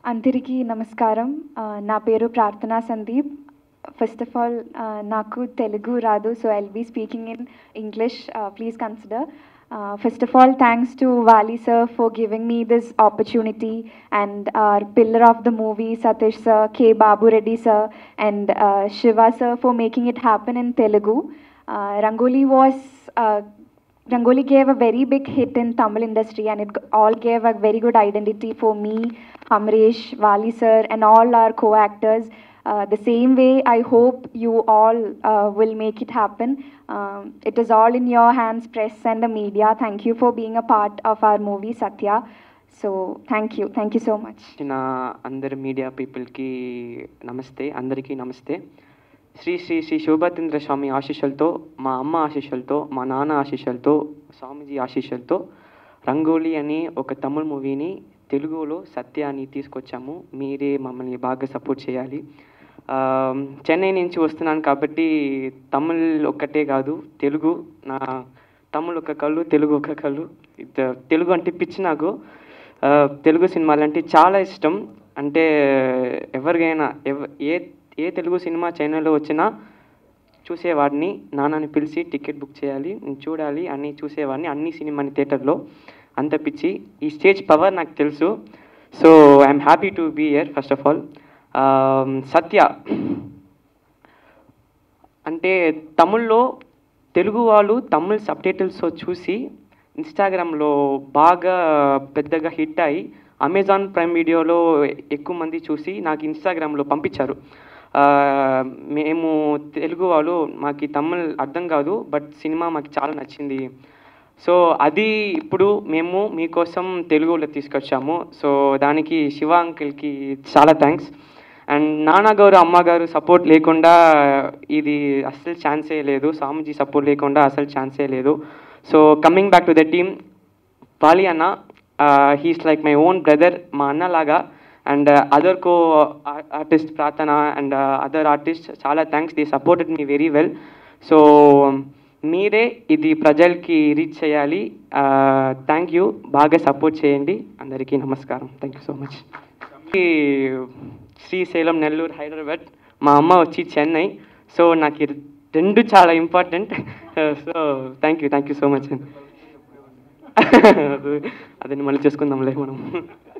అందరికీ నమస్కారం ఆ, నా పేరు ప్రార్థనా సందీప్ ఫస్ట్ ఆఫ్ ఆల్ నాకు తెలుగు రాదు so I'll be speaking in English please consider first of all thanks to Vali sir for giving me this opportunity and our pillar of the movie Satish sir, K. Babu Reddy sir, and uh, Shiva sir for making it happen in Telugu. Uh, Rangoli was uh, Rangoli gave a very big hit in Tamil industry, and it g- all gave a very good identity for me, Amresh, Vali sir, and all our co-actors. Uh, the same way, I hope you all uh, will make it happen. Um, it is all in your hands, press and the media. Thank you for being a part of our movie Satya. So thank you, thank you so much. వచ్చిన అందరి media పీపుల్కి నమస్తే అందరికీ నమస్తే శ్రీ శ్రీ శ్రీ శోభాతేంద్ర స్వామి ఆశీస్సులతో మా అమ్మ ఆశీస్సులతో మా నాన్న ఆశీస్సులతో స్వామీజీ ఆశీస్సులతో రంగోలీ అని ఒక తమిళ్ మూవీని తెలుగులో సత్య అని తీసుకొచ్చాము మీరే మమ్మల్ని బాగా సపోర్ట్ చేయాలి ఆ, చెన్నై నుంచి వస్తున్నాను కాబట్టి తమిళ్ ఒక్కటే కాదు తెలుగు నా తమిళ్ ఒక కళ్ళు తెలుగు ఒక కళ్ళు ఇద్ద- తెలుగు అంటే పిచ్చి నాకు ఆ, తెలుగు సినిమాలు అంటే చాలా ఇష్టం అంటే ఎవరికైనా ఎవ ఏ ఏ తెలుగు సినిమా ఛానల్లో వచ్చినా చూసేవాడిని నాన్నని పిలిచి టికెట్ బుక్ చేయాలి నేను చూడాలి అని చూసేవాడిని అన్ని సినిమాని థియేటర్లో అంత పిచ్చి ఈ స్టేజ్ పవర్ నాకు తెలుసు so I'm happy to be here first of all Satya అంటే తమిళ్లో తెలుగు వాళ్ళు తమిళ్ సబ్టైటిల్స్ చూసి ఇన్స్టాగ్రామ్లో బాగా పెద్దగా హిట్ అయ్యి అమెజాన్ ప్రైమ్ వీడియోలో ఎక్కువ మంది చూసి నాకు ఇన్స్టాగ్రామ్లో పంపించారు ఆ, మేము తెలుగు వాళ్ళు మాకు ఈ తమిళ్ అర్థం కాదు బట్ సినిమా మాకు చాలా నచ్చింది సో అది ఇప్పుడు మేము మీకోసం తెలుగులో తీసుకొచ్చాము సో దానికి శివ అంకిల్కి చాలా థ్యాంక్స్ అండ్ నాన్నగారు అమ్మగారు సపోర్ట్ లేకుండా ఇది అస్సలు ఛాన్సే లేదు స్వామీజీ సపోర్ట్ లేకుండా అసలు ఛాన్సే లేదు so coming back to the team Pali అన్న he's like my own brother మా అన్నలాగా and other co-artist Prarthana and other artist చాలా thanks the supported me very well so మీరే ఇది ప్రజలకి రీచ్ చేయాలి థ్యాంక్ యూ బాగా సపోర్ట్ చేయండి అందరికీ నమస్కారం thank you so much Srisailam Nellore Hyderabad మా అమ్మ వచ్చి చెన్నై సో నాకు ఈ రెండు చాలా important so thank you thank you so much అదే మళ్ళీ చేసుకుందాంలే మనం